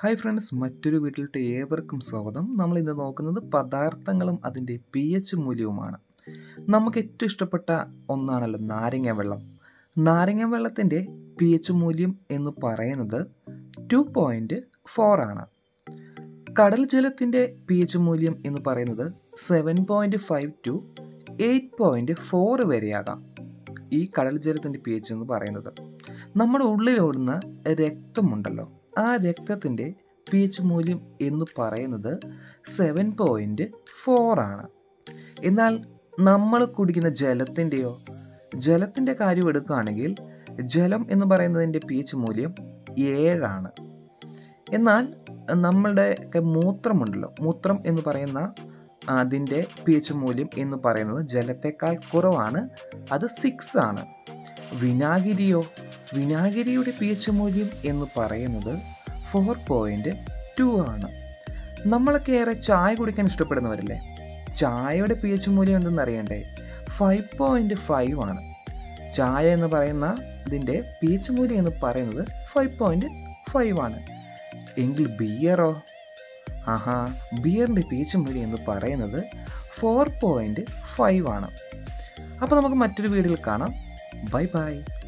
hi friends മറ്റൊരു വീട്ടിലോട്ട് ഏവർക്കും സ്വാഗതം നമ്മൾ ഇന്ന് നോക്കുന്നത് പദാർത്ഥങ്ങളും അതിൻ്റെ പി എച്ച് മൂല്യവുമാണ് നമുക്ക് ഏറ്റവും ഇഷ്ടപ്പെട്ട ഒന്നാണല്ലോ നാരങ്ങ വെള്ളം നാരങ്ങ വെള്ളത്തിൻ്റെ പി എച്ച് മൂല്യം എന്ന് പറയുന്നത് ടു പോയിൻറ്റ് ഫോർ ആണ് കടൽ ജലത്തിൻ്റെ പി എച്ച് മൂല്യം എന്ന് പറയുന്നത് seven point five two eight point four വരെയാകാം ഈ കടൽ ജലത്തിൻ്റെ പി എച്ച് എന്ന് പറയുന്നത് നമ്മുടെ ഉള്ളിലോടുന്ന രക്തമുണ്ടല്ലോ ആ രക്തത്തിൻ്റെ പി എച്ച് മൂല്യം എന്ന് പറയുന്നത് സെവൻ പോയിൻറ്റ് ഫോർ ആണ് എന്നാൽ നമ്മൾ കുടിക്കുന്ന ജലത്തിൻ്റെയോ ജലത്തിൻ്റെ കാര്യം എടുക്കുകയാണെങ്കിൽ ജലം എന്ന് പറയുന്നതിൻ്റെ പി എച്ച് മൂല്യം ഏഴാണ് എന്നാൽ നമ്മളുടെ മൂത്രമുണ്ടല്ലോ മൂത്രം എന്ന് പറയുന്ന അതിൻ്റെ പി എച്ച് മൂല്യം എന്ന് പറയുന്നത് ജലത്തേക്കാൾ കുറവാണ് അത് സിക്സ് ആണ് വിനാഗിരിയോ വിനാഗിരിയുടെ പി എച്ച് മൂല്യം എന്ന് പറയുന്നത് ഫോർ പോയിൻറ്റ് ടു ആണ് നമ്മളൊക്കെ ഏറെ ചായ കുടിക്കാൻ ഇഷ്ടപ്പെടുന്നവരല്ലേ ചായയുടെ പി എച്ച് മൂല്യം എന്തെന്ന് അറിയണ്ടേ ഫൈവ് പോയിൻറ്റ് ഫൈവ് ആണ് ചായ എന്ന് പറയുന്ന ഇതിൻ്റെ പി എച്ച് മൂല്യം എന്ന് പറയുന്നത് ഫൈവ് പോയിൻറ്റ് ഫൈവ് ആണ് എങ്കിൽ ബിയറോ ആഹാ ബിയറിൻ്റെ പി എച്ച് മൂല്യം എന്ന് പറയുന്നത് ഫോർ പോയിൻറ്റ് ഫൈവ് ആണ് അപ്പോൾ നമുക്ക് മറ്റൊരു വീഡിയോയിൽ കാണാം ബൈ ബൈ